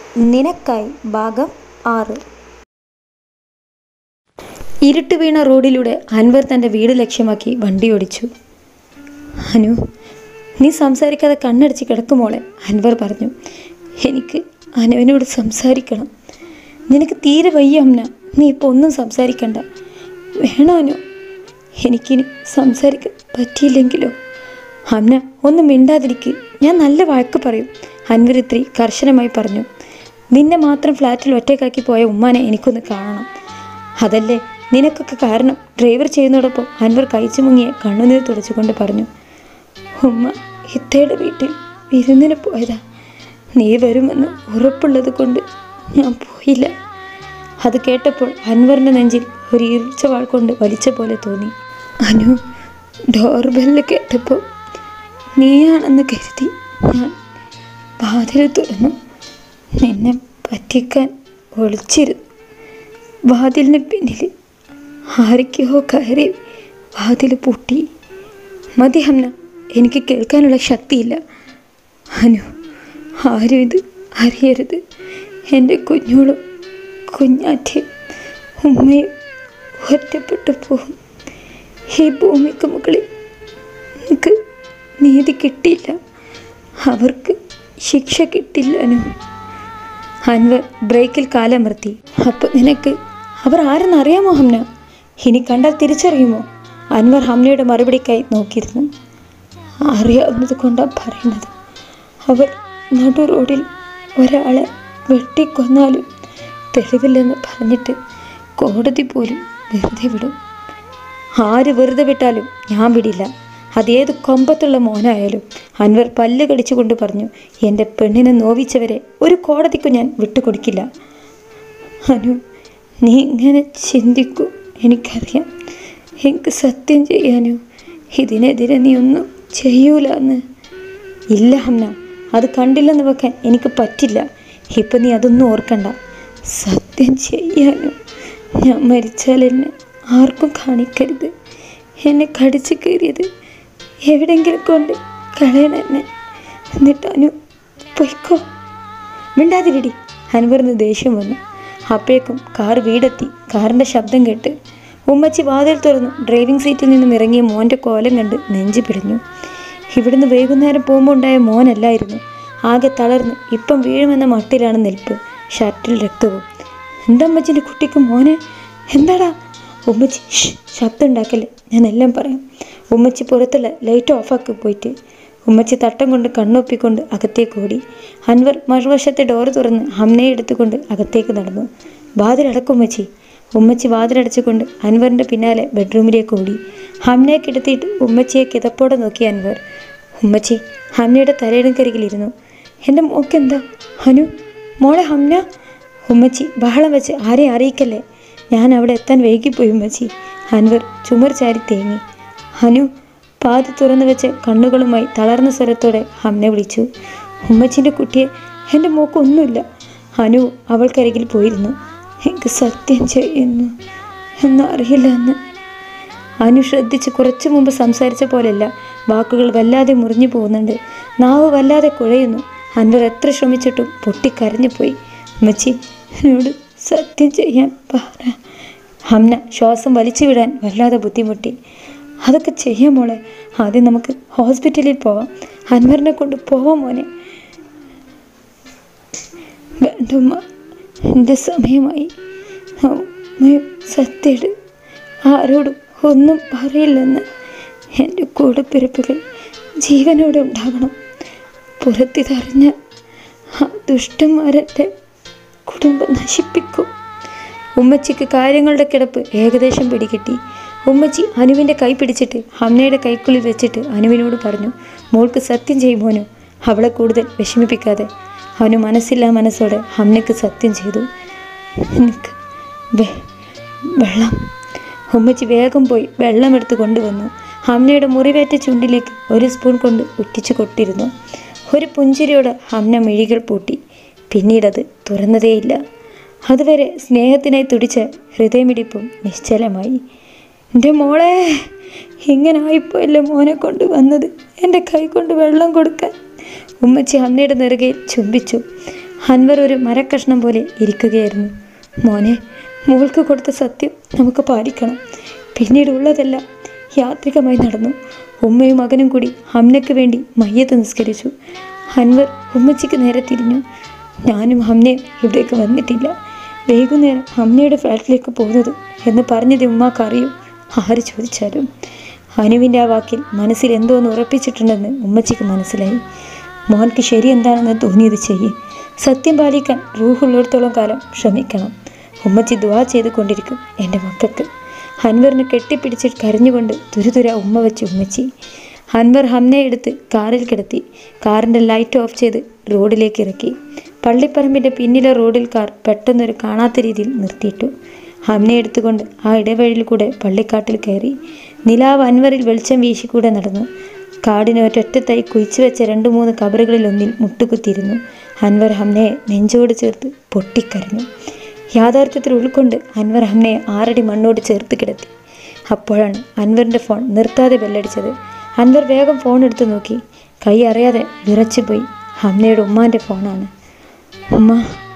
നിനക്കായി ഭാഗം ആറ് ഇരുട്ട് വീണ റോഡിലൂടെ അൻവർ തൻ്റെ വീട് ലക്ഷ്യമാക്കി വണ്ടി ഓടിച്ചു അനു നീ സംസാരിക്കാതെ കണ്ണടച്ച് കിടക്കുമോളെ അൻവർ പറഞ്ഞു എനിക്ക് അനുവിനോട് സംസാരിക്കണം നിനക്ക് തീരെ വയ്യ അമ്മ നീ ഇപ്പോൾ ഒന്നും സംസാരിക്കണ്ട വേണോ അനു എനിക്കിനി സംസാരിക്കാൻ പറ്റിയില്ലെങ്കിലോ അമ്ന ഒന്നും മിണ്ടാതിരിക്ക് ഞാൻ നല്ല വഴക്ക് പറയും അൻവർ ഇത്രി കർശനമായി പറഞ്ഞു നിന്നെ മാത്രം ഫ്ലാറ്റിൽ ഒറ്റയ്ക്കാക്കി പോയ ഉമ്മാനെ എനിക്കൊന്ന് കാണണം അതല്ലേ നിനക്കൊക്കെ കാരണം ഡ്രൈവർ ചെയ്യുന്നതോടൊപ്പം അൻവർ കഴിച്ചു മുങ്ങിയ കണ്ണുനീർ തുടച്ചുകൊണ്ട് പറഞ്ഞു ഉമ്മ ഇത്തയുടെ വീട്ടിൽ വിരുന്നിന് പോയതാ നീ വരുമെന്ന് ഉറപ്പുള്ളത് കൊണ്ട് ഞാൻ പോയില്ല അത് കേട്ടപ്പോൾ അൻവറിൻ്റെ നെഞ്ചിൽ ഒരു ഈർച്ചവാൾ കൊണ്ട് വലിച്ച പോലെ തോന്നി അനു ഡോർബെല്ല് കേട്ടപ്പോൾ നീയാണെന്ന് കരുതി ഞാൻ വാതിൽ തുറന്നു നിന്നെ പറ്റിക്കാൻ ഒളിച്ചിരുന്നു വാതിലിന് പിന്നിൽ ആരൊക്കെയോ കയറി വാതിൽ പൂട്ടി മതി ഹംന എനിക്ക് കേൾക്കാനുള്ള ശക്തിയില്ല അനു ആരും ഇത് അറിയരുത് എൻ്റെ കുഞ്ഞോളും കുഞ്ഞാറ്റയും ഉമ്മയും ഒറ്റപ്പെട്ടു പോകും ഈ ഭൂമിക്ക് മുകളിൽ എനിക്ക് നീതി കിട്ടിയില്ല അവർക്ക് ശിക്ഷ കിട്ടില്ല അനു അൻവർ ബ്രേക്കിൽ കാലമർത്തി അപ്പോൾ നിനക്ക് അവർ ആരെന്ന് അറിയാമോ ഹംന ഇനി കണ്ടാൽ തിരിച്ചറിയുമോ അൻവർ ഹംനയുടെ മറുപടിക്കായി നോക്കിയിരുന്നു അറിയാവുന്നത് കൊണ്ടാണ് പറയുന്നത് അവർ നടു റോഡിൽ ഒരാളെ വെട്ടിക്കൊന്നാലും തെളിവില്ലെന്ന് പറഞ്ഞിട്ട് കോടതി പോലും വെറുതെ വിടും ആര് വെറുതെ വിട്ടാലും ഞാൻ വിടില്ല അതേത് കൊമ്പത്തുള്ള മോനായാലും അൻവർ പല്ല് കടിച്ചുകൊണ്ട് പറഞ്ഞു എൻ്റെ പെണ്ണിനെ നോവിച്ചവരെ ഒരു കോടതിക്കും ഞാൻ വിട്ടുകൊടുക്കില്ല അനു നീ ഇങ്ങനെ ചിന്തിക്കൂ എനിക്കറിയാം എനിക്ക് സത്യം ചെയ്യാനോ ഇതിനെതിരെ നീ ഒന്നും ചെയ്യൂല എന്ന് ഇല്ല ഹംന അത് കണ്ടില്ലെന്ന് വെക്കാൻ എനിക്ക് പറ്റില്ല ഇപ്പം നീ അതൊന്നും ഓർക്കണ്ട സത്യം ചെയ്യാനോ ഞാൻ മരിച്ചാൽ എന്നെ ആർക്കും കാണിക്കരുത് എന്നെ കടിച്ചു കയറിയത് എവിടെയെങ്കിലും കൊണ്ട് കളയണം എന്നെ എന്നിട്ട് അനു പൊയ്ക്കോ മിണ്ടാതിരിടി അൻവറിന് ദേഷ്യം വന്നു അപ്പോഴേക്കും കാർ വീടെത്തി കാറിൻ്റെ ശബ്ദം കേട്ട് ഉമ്മച്ചി വാതിൽ തുറന്നു ഡ്രൈവിംഗ് സീറ്റിൽ നിന്നും ഇറങ്ങിയ മോൻ്റെ കോലം കണ്ട് നെഞ്ചു പിടിഞ്ഞു ഇവിടുന്ന് വൈകുന്നേരം പോകുമ്പോൾ ഉണ്ടായ മോനല്ലായിരുന്നു ആകെ തളർന്ന് ഇപ്പം വീഴുമെന്ന മട്ടിലാണ് നിൽപ്പ് ഷർട്ടിൽ രക്തവും എന്താ അമ്മച്ചിൻ്റെ കുട്ടിക്ക് മോനെ എന്താടാ ഉമ്മച്ചി ഷ് ശബ്ദം ഉണ്ടാക്കല്ലേ ഞാൻ എല്ലാം പറയാം ഉമ്മച്ചി പുറത്തുള്ള ലൈറ്റ് ഓഫാക്കി പോയിട്ട് ഉമ്മച്ചി തട്ടം കൊണ്ട് കണ്ണൊപ്പിക്കൊണ്ട് അകത്തേക്ക് ഓടി അൻവർ മറുവശത്തെ ഡോറ് തുറന്ന് ഹംനയെ എടുത്തുകൊണ്ട് അകത്തേക്ക് നടന്നു വാതിലടക്കും ഉമ്മച്ചി ഉമ്മച്ചി വാതിലടച്ചുകൊണ്ട് അൻവറിൻ്റെ പിന്നാലെ ബെഡ്റൂമിലേക്ക് ഓടി ഹംനയെ കിടത്തിയിട്ട് ഉമ്മച്ചിയെ കിതപ്പോടെ നോക്കി അൻവർ ഉമ്മച്ചി ഹംനയുടെ തലയിടക്കരികിലിരുന്നു എൻ്റെ മോക്കെന്താ ഹനു മോളെ ഹംന ഉമ്മച്ചി ബഹളം വെച്ച് ആരെയും അറിയിക്കല്ലേ ഞാൻ അവിടെ എത്താൻ വൈകിപ്പോയി ഉമ്മച്ചി അൻവർ ചുമർ ചാരി തേങ്ങി ഹനു പാതി തുറന്നു വെച്ച് കണ്ണുകളുമായി തളർന്ന സ്വരത്തോടെ ഹംന വിളിച്ചു ഉമ്മച്ചിൻ്റെ കുട്ടിയെ എൻ്റെ മോക്കൊന്നുമില്ല ഹനു അവൾക്കരികിൽ പോയിരുന്നു എനിക്ക് സത്യം ചെയ്യുന്നു എന്നറിയില്ല എന്ന് അനു ശ്രദ്ധിച്ച് കുറച്ചു മുമ്പ് സംസാരിച്ച പോലെയല്ല വാക്കുകൾ വല്ലാതെ മുറിഞ്ഞു പോകുന്നുണ്ട് നാവ് വല്ലാതെ കുഴയുന്നു അൻവർ എത്ര ശ്രമിച്ചിട്ടും പൊട്ടിക്കരഞ്ഞു പോയി ഉമ്മച്ചി എന്നോട് സത്യം ചെയ്യാൻ പറ ഹംന ശ്വാസം വലിച്ചു വിടാൻ വല്ലാതെ ബുദ്ധിമുട്ടി അതൊക്കെ ചെയ്യാം മോളെ ആദ്യം നമുക്ക് ഹോസ്പിറ്റലിൽ പോവാം അൻവറിനെ കൊണ്ട് പോവാം മോനെ വേണ്ടുമ്മ എൻ്റെ സമയമായി അമ്മയും സത്യയുടെ ആരോടും ഒന്നും പറയില്ലെന്ന് എൻ്റെ കൂടപ്പിറപ്പുകൾ ജീവനോടെ ഉണ്ടാകണം പുറത്തിതറിഞ്ഞ ആ ദുഷ്ടന്മാരെൻ്റെ കുടുംബം നശിപ്പിക്കും ഉമ്മച്ചിക്ക് കാര്യങ്ങളുടെ കിടപ്പ് ഏകദേശം പിടികിട്ടി ഉമ്മച്ചി അനുവിൻ്റെ കൈ പിടിച്ചിട്ട് ഹംനയുടെ കൈക്കുള്ളിൽ വെച്ചിട്ട് അനുവിനോട് പറഞ്ഞു മോൾക്ക് സത്യം ചെയ്യുമോനു അവളെ കൂടുതൽ വിഷമിപ്പിക്കാതെ അവന് മനസ്സില്ലാ മനസ്സോടെ ഹംനയ്ക്ക് സത്യം ചെയ്തു എനിക്ക് വെ- വെള്ളം ഉമ്മച്ചി വേഗം പോയി വെള്ളമെടുത്ത് കൊണ്ടുവന്നു ഹംനയുടെ മുറിവേറ്റ ചുണ്ടിലേക്ക് ഒരു സ്പൂൺ കൊണ്ട് ഉറ്റിച്ചു കൊട്ടിരുന്നു ഒരു പുഞ്ചിരിയോടെ ഹംന മിഴികൾ പൂട്ടി പിന്നീടത് തുറന്നതേയില്ല അതുവരെ സ്നേഹത്തിനായി തുടിച്ച ഹൃദയമിടിപ്പും നിശ്ചലമായി എൻ്റെ മോളെ ഇങ്ങനെ ആയിപ്പോയല്ലേ മോനെ കൊണ്ട് വന്നത് എൻ്റെ കൈ കൊണ്ട് വെള്ളം കൊടുക്കാൻ ഉമ്മച്ചി ഹംനയുടെ നെറുകയിൽ ചുംബിച്ചു അൻവർ ഒരു മരക്കഷ്ണം പോലെ ഇരിക്കുകയായിരുന്നു മോനെ മോൾക്ക് കൊടുത്ത സത്യം നമുക്ക് പാലിക്കണം പിന്നീട് ഉള്ളതെല്ലാം യാത്രികമായി നടന്നു ഉമ്മയും മകനും കൂടി ഹംനയ്ക്ക് വേണ്ടി മയ്യത്ത് നിസ്കരിച്ചു അൻവർ ഉമ്മച്ചിക്ക് നേരെ തിരിഞ്ഞു ഞാനും ഹംനയും ഇവിടേക്ക് വന്നിട്ടില്ല വൈകുന്നേരം ഹംനയുടെ ഫ്ലാറ്റിലേക്ക് പോകുന്നത് എന്ന് പറഞ്ഞത് ഉമ്മാക്ക് അറിയും ആര് ചോദിച്ചാലും അനുവിൻ്റെ ആ വാക്കിൽ മനസ്സിൽ എന്തോന്ന് ഉറപ്പിച്ചിട്ടുണ്ടെന്ന് ഉമ്മച്ചിക്ക് മനസ്സിലായി മോൻക്ക് ശരി എന്താണെന്ന് തോന്നിയത് ചെയ്യ് സത്യം പാലിക്കാൻ റൂഹുള്ളിടത്തോളം കാലം ശ്രമിക്കണം ഉമ്മച്ചി ദുവാ ചെയ്തുകൊണ്ടിരിക്കും എൻ്റെ മക്കൾക്ക് അൻവറിനെ കെട്ടിപ്പിടിച്ച് കരഞ്ഞുകൊണ്ട് തുരുതുര ഉമ്മ വെച്ച് ഉമ്മച്ചി അൻവർ ഹംനയെ എടുത്ത് കാറിൽ കിടത്തി കാറിൻ്റെ ലൈറ്റ് ഓഫ് ചെയ്ത് റോഡിലേക്ക് ഇറക്കി പള്ളിപ്പറമ്പിൻ്റെ പിന്നിലെ റോഡിൽ കാർ പെട്ടെന്നൊരു കാണാത്ത രീതിയിൽ നിർത്തിയിട്ടു ഹംനെ എടുത്തുകൊണ്ട് ആ ഇടവഴിയിൽ കൂടെ പള്ളിക്കാട്ടിൽ കയറി നിലാവ് അൻവറിൽ വെളിച്ചം വീശിക്കൂടെ നടന്നു കാടിനെ ഒറ്റൊറ്റത്തായി കുഴിച്ചു വെച്ച രണ്ട് മൂന്ന് കബറുകളിൽ ഒന്നിൽ മുട്ടുകുത്തിയിരുന്നു അൻവർ ഹംനയെ നെഞ്ചോട് ചേർത്ത് പൊട്ടിക്കരഞ്ഞു യാഥാർത്ഥ്യത്തിൽ ഉൾക്കൊണ്ട് അൻവർ ഹംനയെ ആറടി മണ്ണോട് ചേർത്ത് കിടത്തി അപ്പോഴാണ് അൻവറിൻ്റെ ഫോൺ നിർത്താതെ ബെല്ലടിച്ചത് അൻവർ വേഗം ഫോൺ എടുത്ത് നോക്കി കൈ അറിയാതെ വിറച്ചുപോയി ഹംനയുടെ ഉമ്മാൻ്റെ ഫോണാണ് ഉമ്മ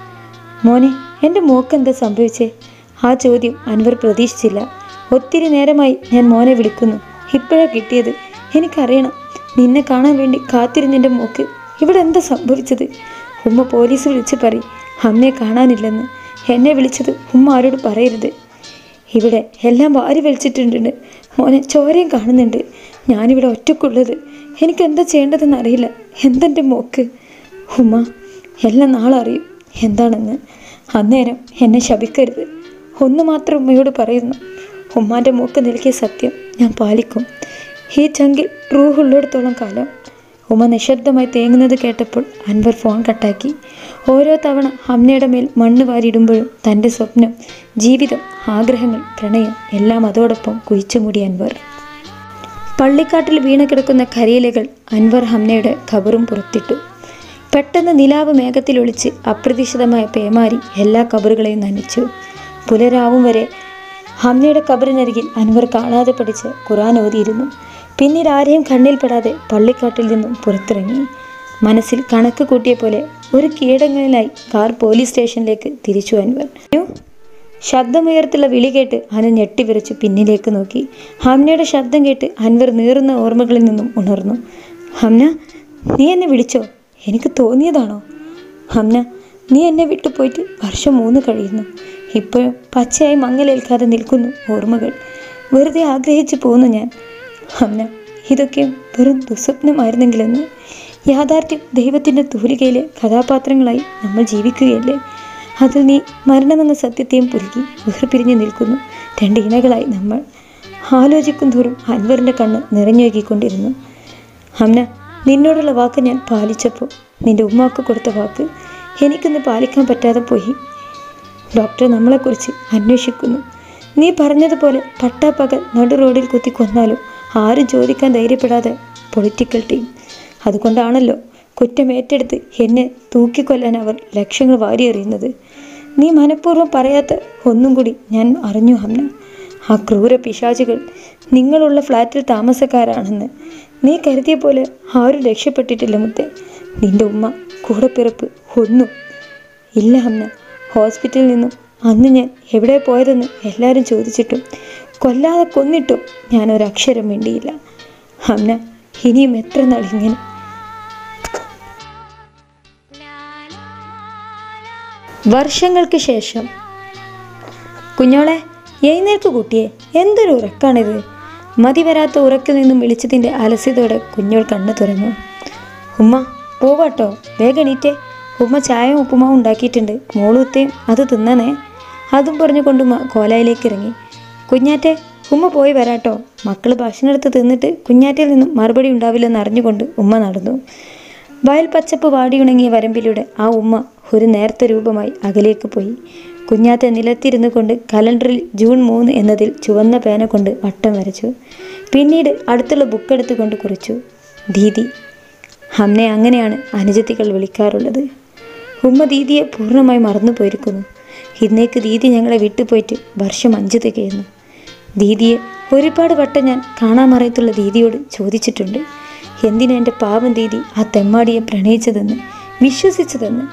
മോനെ എൻ്റെ മോക്ക് എന്താ സംഭവിച്ചേ ആ ചോദ്യം അൻവർ പ്രതീക്ഷിച്ചില്ല ഒത്തിരി നേരമായി ഞാൻ മോനെ വിളിക്കുന്നു ഇപ്പോഴാണ് കിട്ടിയത് എനിക്കറിയണം നിന്നെ കാണാൻ വേണ്ടി കാത്തിരുന്നെൻ്റെ മോക്ക് ഇവിടെ എന്താ സംഭവിച്ചത് ഉമ്മ പോലീസ് വിളിച്ച് പറയും അമ്മയെ കാണാനില്ലെന്ന് എന്നെ വിളിച്ചത് ഉമ്മ ആരോട് പറയരുത് ഇവിടെ എല്ലാം വാരി വലിച്ചിട്ടുണ്ട് മോനെ ചോരയും കാണുന്നുണ്ട് ഞാനിവിടെ ഒറ്റക്കുള്ളത് എനിക്ക് എന്താ ചെയ്യേണ്ടതെന്ന് അറിയില്ല എന്തെൻ്റെ മോക്ക് ഉമ്മ എല്ലാം നാളെ അറിയും എന്താണെന്ന് അന്നേരം എന്നെ ശപിക്കരുത് ഒന്ന് മാത്രം ഉമ്മയോട് പറയുന്നു ഉമ്മാൻ്റെ മൂക്ക് നൽകിയ സത്യം ഞാൻ പാലിക്കും ഈ ചങ്കിൽ റൂഹുള്ളിടത്തോളം കാലം ഉമ്മ നിശബ്ദമായി തേങ്ങുന്നത് കേട്ടപ്പോൾ അൻവർ ഫോൺ കട്ടാക്കി ഓരോ തവണ ഹംനയുടെ മേൽ മണ്ണ് വാരിയിടുമ്പോഴും തൻ്റെ സ്വപ്നം ജീവിതം ആഗ്രഹങ്ങൾ പ്രണയം എല്ലാം അതോടൊപ്പം കുഴിച്ചുമൂടി അൻവർ പള്ളിക്കാട്ടിൽ വീണ് കിടക്കുന്ന കരിയിലകൾ അൻവർ ഹംനയുടെ ഖബറും പുറത്തിട്ടു പെട്ടെന്ന് നിലാവ് മേഘത്തിലൊളിച്ച് അപ്രതീക്ഷിതമായ പേമാരി എല്ലാ കബറുകളെയും നനച്ചു പുലരാവും വരെ ഹംനയുടെ കബറിനരികിൽ അൻവർ കാണാതെ പഠിച്ച് ഖുറാൻ ഓതിയിരുന്നു പിന്നീട് ആരെയും കണ്ണിൽപ്പെടാതെ പള്ളിക്കാട്ടിൽ നിന്നും പുറത്തിറങ്ങി മനസ്സിൽ കണക്ക് കൂട്ടിയ പോലെ ഒരു കീഴടങ്ങളിലായി കാർ പോലീസ് സ്റ്റേഷനിലേക്ക് തിരിച്ചു അൻവർ "അയ്യോ!" ശബ്ദമുയർത്തുള്ള വിളി കേട്ട് അനു ഞെട്ടിവിറച്ചു പിന്നിലേക്ക് നോക്കി ഹംനയുടെ ശബ്ദം കേട്ട് അൻവർ നീറുന്ന ഓർമ്മകളിൽ നിന്നും ഉണർന്നു ഹംന നീ എന്നെ വിളിച്ചോ എനിക്ക് തോന്നിയതാണോ ഹംന നീ എന്നെ വിട്ടു പോയിട്ട് വർഷം മൂന്ന് കഴിയുന്നു ഇപ്പോഴും പച്ചയായി മങ്ങലേൽക്കാതെ നിൽക്കുന്നു ഓർമ്മകൾ വെറുതെ ആഗ്രഹിച്ചു പോന്നു ഞാൻ ഹംന ഇതൊക്കെ വെറും ദുസ്വപ്നമായിരുന്നെങ്കിലെന്ന് യാഥാർത്ഥ്യം ദൈവത്തിൻ്റെ തൂലികയിലെ കഥാപാത്രങ്ങളായി നമ്മൾ ജീവിക്കുകയല്ലേ അതിൽ നീ മരണമെന്ന സത്യത്തെയും പുലുകി വേർപിരിഞ്ഞു നിൽക്കുന്നു രണ്ട് ഇണകളായി നമ്മൾ ആലോചിക്കും തോറും അൻവറിൻ്റെ കണ്ണ് നിറഞ്ഞൊഴുകിക്കൊണ്ടിരുന്നു ഹംന നിന്നോടുള്ള വാക്ക് ഞാൻ പാലിച്ചപ്പോൾ നിന്റെ ഉമ്മാക്ക് കൊടുത്ത വാക്ക് എനിക്കൊന്ന് പാലിക്കാൻ പറ്റാതെ പോയി ഡോക്ടർ നമ്മളെക്കുറിച്ച് അന്വേഷിക്കുന്നു നീ പറഞ്ഞതുപോലെ പട്ടാപ്പകൽ നടു റോഡിൽ കുത്തി കൊന്നാലും ആരും ചോദിക്കാൻ ധൈര്യപ്പെടാതെ പൊളിറ്റിക്കൽ ടീം അതുകൊണ്ടാണല്ലോ കുറ്റം ഏറ്റെടുത്ത് എന്നെ തൂക്കിക്കൊല്ലാൻ അവർ ലക്ഷങ്ങൾ വാരിയെറിയുന്നത് നീ മനഃപൂർവ്വം പറയാത്ത ഒന്നും കൂടി ഞാൻ അറിഞ്ഞു ഹംന ആ ക്രൂര പിശാചുകൾ നിങ്ങളുള്ള ഫ്ലാറ്റിൽ താമസക്കാരാണെന്ന് നീ കരുതിയ പോലെ ആരും രക്ഷപ്പെട്ടിട്ടില്ല മുത്തേ നിന്റെ ഉമ്മ കൂടപ്പിറപ്പ് ഒന്നും ഇല്ല ഹംന ഹോസ്പിറ്റലിൽ നിന്നും അന്ന് ഞാൻ എവിടെ പോയതെന്ന് എല്ലാവരും ചോദിച്ചിട്ടും കൊല്ലാതെ കൊന്നിട്ടും ഞാൻ ഒരക്ഷരം മിണ്ടിയില്ല ഹംന ഇനിയും എത്ര നാളിങ്ങനെ വർഷങ്ങൾക്ക് ശേഷം കുഞ്ഞോളെ എഴുന്നേൽക്ക് കുട്ടിയെ എന്തൊരു ഉറക്കാണിത് മതി വരാത്ത ഉറക്കിൽ നിന്നും വിളിച്ചതിൻ്റെ അലസ്യതോടെ കുഞ്ഞോൾ കണ്ണു തുറന്നു ഉമ്മ പോവാട്ടോ വേഗം എണീറ്റേ ഉമ്മ ചായയും ഉപ്പുമാവും ഉണ്ടാക്കിയിട്ടുണ്ട് മോളൂത്തേയും അത് തിന്നണേ അതും പറഞ്ഞുകൊണ്ട് ഉമ്മ കോലായിലേക്ക് ഇറങ്ങി കുഞ്ഞാറ്റെ ഉമ്മ പോയി വരാട്ടോ മക്കൾ ഭക്ഷണം എടുത്ത് തിന്നിട്ട് കുഞ്ഞാറ്റയിൽ നിന്നും മറുപടി ഉണ്ടാവില്ലെന്ന് അറിഞ്ഞുകൊണ്ട് ഉമ്മ നടന്നു വയൽ പച്ചപ്പ് വാടിയുണങ്ങിയ വരമ്പിലൂടെ ആ ഉമ്മ ഒരു നേർത്ത രൂപമായി അകലേക്ക് പോയി കുഞ്ഞാത്ത നിലത്തിരുന്നു കൊണ്ട് കലണ്ടറിൽ ജൂൺ മൂന്ന് എന്നതിൽ ചുവന്ന പേന കൊണ്ട് വട്ടം വരച്ചു പിന്നീട് അടുത്തുള്ള ബുക്ക് എടുത്തുകൊണ്ട് കുറിച്ചു ദീദി അമ്മയെ അങ്ങനെയാണ് അനുജത്തികൾ വിളിക്കാറുള്ളത് ഉമ്മ ദീദിയെ പൂർണ്ണമായി മറന്നു പോയിരിക്കുന്നു ഇന്നേക്ക് ദീദി ഞങ്ങളെ വിട്ടുപോയിട്ട് വർഷം അഞ്ച് തികയുന്നു ദീദിയെ ഒരുപാട് വട്ടം ഞാൻ കാണാമറയത്തുള്ള ദീദിയോട് ചോദിച്ചിട്ടുണ്ട് എന്തിനാ എൻ്റെ പാവം ദീദി ആ തെമ്മാടിയെ പ്രണയിച്ചതെന്ന് വിശ്വസിച്ചതെന്ന്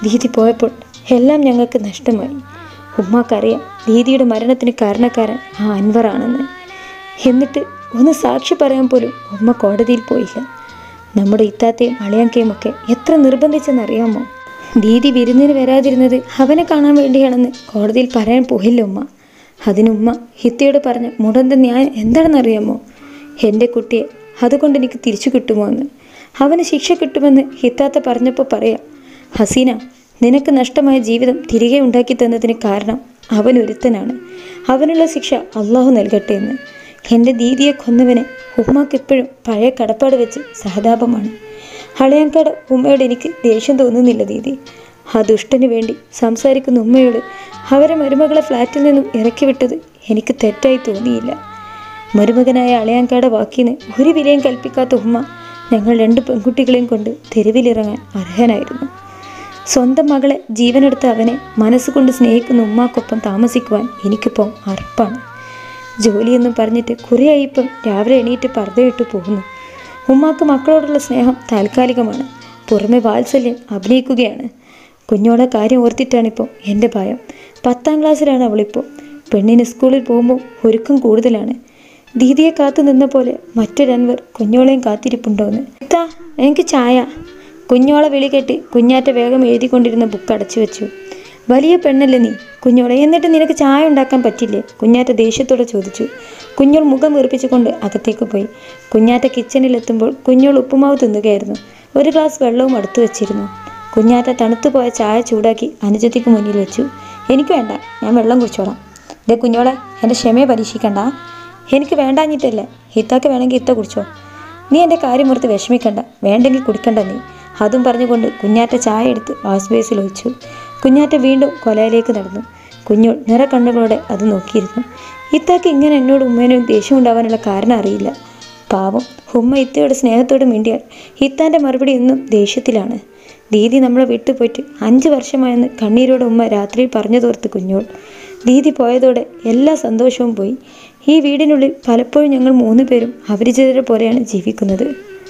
ദീദി പോയപ്പോൾ എല്ലാം ഞങ്ങൾക്ക് നഷ്ടമായി ഉമ്മാക്കറിയാം ദീദിയുടെ മരണത്തിന് കാരണക്കാരൻ ആ അൻവറാണെന്ന് എന്നിട്ട് ഒന്ന് സാക്ഷി പറയാൻ പോലും ഉമ്മ കോടതിയിൽ പോയില്ല നമ്മുടെ ഇത്താത്തയും അളിയാങ്കയും ഒക്കെ എത്ര നിർബന്ധിച്ചെന്നറിയാമോ ദീദി വിരുന്നിന് വരാതിരുന്നത് അവനെ കാണാൻ വേണ്ടിയാണെന്ന് കോടതിയിൽ പറയാൻ പോയില്ല ഉമ്മ അതിനുമ്മ ഹിത്തയോട് പറഞ്ഞ മുടന്ത ന്യായം എന്താണെന്നറിയാമോ എൻ്റെ കുട്ടിയെ അതുകൊണ്ട് എനിക്ക് തിരിച്ചു കിട്ടുമോ എന്ന് അവന് ശിക്ഷ കിട്ടുമെന്ന് ഹിത്താത്ത പറഞ്ഞപ്പോൾ പറയാം ഹസീന നിനക്ക് നഷ്ടമായ ജീവിതം തിരികെ ഉണ്ടാക്കി തന്നതിന് കാരണം അവൻ ഒരുത്തനാണ് അവനുള്ള ശിക്ഷ അള്ളാഹു നൽകട്ടെ എന്ന് എൻ്റെ ദീദിയെ കൊന്നവനെ ഉമ്മാക്ക് എപ്പോഴും പഴയ കടപ്പാട് വെച്ച് സഹതാപമാണ് ഹളയാങ്കാട് ഉമ്മയോട് എനിക്ക് ദേഷ്യം തോന്നുന്നില്ല ദീദി ആ ദുഷ്ടന് വേണ്ടി സംസാരിക്കുന്ന ഉമ്മയോട് അവരെ മരുമകളെ ഫ്ലാറ്റിൽ നിന്നും ഇറക്കി വിട്ടത് എനിക്ക് തെറ്റായി തോന്നിയില്ല മരുമകനായ അളയാങ്കാട് വാക്കിന് ഒരു വിലയും കൽപ്പിക്കാത്ത ഉമ്മ ഞങ്ങൾ രണ്ട് പെൺകുട്ടികളെയും കൊണ്ട് തെരുവിലിറങ്ങാൻ അർഹനായിരുന്നു സ്വന്തം മകളെ ജീവനെടുത്ത അവനെ മനസ്സുകൊണ്ട് സ്നേഹിക്കുന്ന ഉമ്മാക്കൊപ്പം താമസിക്കുവാൻ എനിക്കിപ്പം അർപ്പാണ് ജോലിയെന്നും പറഞ്ഞിട്ട് കുറേയായി ഇപ്പം രാവിലെ എണീറ്റ് പർദ്ദയിട്ട് പോകുന്നു ഉമ്മാക്ക് മക്കളോടുള്ള സ്നേഹം താൽക്കാലികമാണ് പുറമെ വാത്സല്യം അഭിനയിക്കുകയാണ് കുഞ്ഞോളെ കാര്യം ഓർത്തിട്ടാണിപ്പോൾ എൻ്റെ ഭയം പത്താം ക്ലാസ്സിലാണ് അവളിപ്പോൾ പെണ്ണിന് സ്കൂളിൽ പോകുമ്പോൾ ഒരുക്കം കൂടുതലാണ് ദീദിയെ കാത്തു നിന്ന പോലെ മറ്റൊരൻവർ കുഞ്ഞോളെയും കാത്തിരിപ്പുണ്ടോന്ന് ഇത്താ എനിക്ക് ചായ കുഞ്ഞോളെ വിളി കെട്ടി കുഞ്ഞാറ്റ വേഗം എഴുതിക്കൊണ്ടിരുന്ന ബുക്ക് അടച്ചു വെച്ചു വലിയ പെണ്ണല്ലേ നീ കുഞ്ഞോളെ എന്നിട്ട് നിനക്ക് ചായ ഉണ്ടാക്കാൻ പറ്റില്ലേ കുഞ്ഞാറ്റ ദേഷ്യത്തോടെ ചോദിച്ചു കുഞ്ഞോൾ മുഖം വീർപ്പിച്ചുകൊണ്ട് അകത്തേക്ക് പോയി കുഞ്ഞാറ്റ കിച്ചണിലെത്തുമ്പോൾ കുഞ്ഞോൾ ഉപ്പുമാവ് തിന്നുകയായിരുന്നു ഒരു ഗ്ലാസ് വെള്ളവും അടുത്തു വെച്ചിരുന്നു കുഞ്ഞാറ്റ തണുത്തുപോയ ചായ ചൂടാക്കി അനുജത്തിക്ക് മുന്നിൽ വെച്ചു എനിക്ക് വേണ്ട ഞാൻ വെള്ളം കുടിച്ചോളാം ദേ കുഞ്ഞോളെ എൻ്റെ ക്ഷമയെ പരീക്ഷിക്കണ്ട എനിക്ക് വേണ്ടാഞ്ഞിട്ടല്ലേ ഹിത്താക്ക് വേണമെങ്കിൽ ഇത്ത കുടിച്ചോ നീ എൻ്റെ കാര്യം ഓർത്ത് വിഷമിക്കണ്ട വേണ്ടെങ്കിൽ കുടിക്കണ്ട നീ അതും പറഞ്ഞുകൊണ്ട് കുഞ്ഞാറ്റ ചായ എടുത്ത് വാഷ് ബേസിൽ ഒഴിച്ചു കുഞ്ഞാറ്റ വീണ്ടും കൊലയിലേക്ക് നടന്നു കുഞ്ഞോൾ നിറക്കണ്ണുകളോടെ അത് നോക്കിയിരുന്നു ഇത്താക്ക് ഇങ്ങനെ എന്നോട് ഉമ്മേനും ദേഷ്യം ഉണ്ടാവാനുള്ള കാരണം അറിയില്ല പാവം ഉമ്മ ഇത്തയോട് സ്നേഹത്തോട് മിണ്ടിയാൽ ഇത്താൻ്റെ മറുപടി എന്നും ദേഷ്യത്തിലാണ് ദീദി നമ്മളെ വിട്ടുപോയിട്ട് അഞ്ച് വർഷമായെന്ന് കണ്ണീരോടെ ഉമ്മ രാത്രിയിൽ പറഞ്ഞു തോർത്ത് കുഞ്ഞോൾ ദീദി പോയതോടെ എല്ലാ സന്തോഷവും പോയി ഈ വീടിനുള്ളിൽ പലപ്പോഴും ഞങ്ങൾ മൂന്ന് പേരും അപരിചിതരെ പോലെയാണ് ജീവിക്കുന്നത്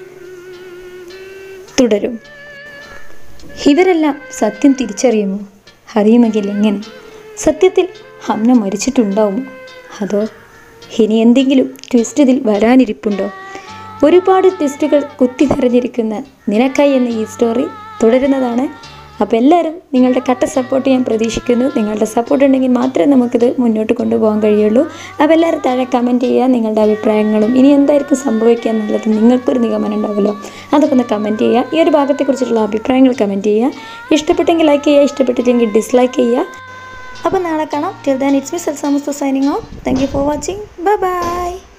തുടരും ഇവരെല്ലാം സത്യം തിരിച്ചറിയുമോ അറിയുമെങ്കിൽ എങ്ങനെ സത്യത്തിൽ ഹംന മരിച്ചിട്ടുണ്ടാവുമോ അതോ ഇനി എന്തെങ്കിലും ട്വിസ്റ്റ് ഇതിൽ വരാനിരിപ്പുണ്ടോ ഒരുപാട് ട്വിസ്റ്റുകൾ കുത്തി നിറഞ്ഞിരിക്കുന്ന നിനക്കായി എന്ന ഈ സ്റ്റോറി തുടരുന്നതാണ് അപ്പോൾ എല്ലാവരും നിങ്ങളുടെ കട്ട സപ്പോർട്ട് ഞാൻ പ്രതീക്ഷിക്കുന്നു നിങ്ങളുടെ സപ്പോർട്ട് ഉണ്ടെങ്കിൽ മാത്രമേ നമുക്കിത് മുന്നോട്ട് കൊണ്ടുപോകാൻ കഴിയുള്ളൂ അപ്പോൾ എല്ലാവരും താഴെ കമൻറ്റ് ചെയ്യുക നിങ്ങളുടെ അഭിപ്രായങ്ങളും ഇനി എന്തായിരിക്കും സംഭവിക്കുക എന്നുള്ളത് നിങ്ങൾക്കൊരു നിഗമനം ഉണ്ടാവുമല്ലോ അതൊക്കെ ഒന്ന് കമൻറ്റ് ചെയ്യുക ഈ ഒരു ഭാഗത്തെക്കുറിച്ചിട്ടുള്ള അഭിപ്രായങ്ങൾ കമൻറ്റ് ചെയ്യുക ഇഷ്ടപ്പെട്ടെങ്കിൽ ലൈക്ക് ചെയ്യുക ഇഷ്ടപ്പെട്ടില്ലെങ്കിൽ ഡിസ്ലൈക്ക് ചെയ്യുക അപ്പോൾ നാളെ കാണാം ടിൽ ദാൻ ഇറ്റ്സ് മി സെൽ Samastha signing off thank you for watching bye by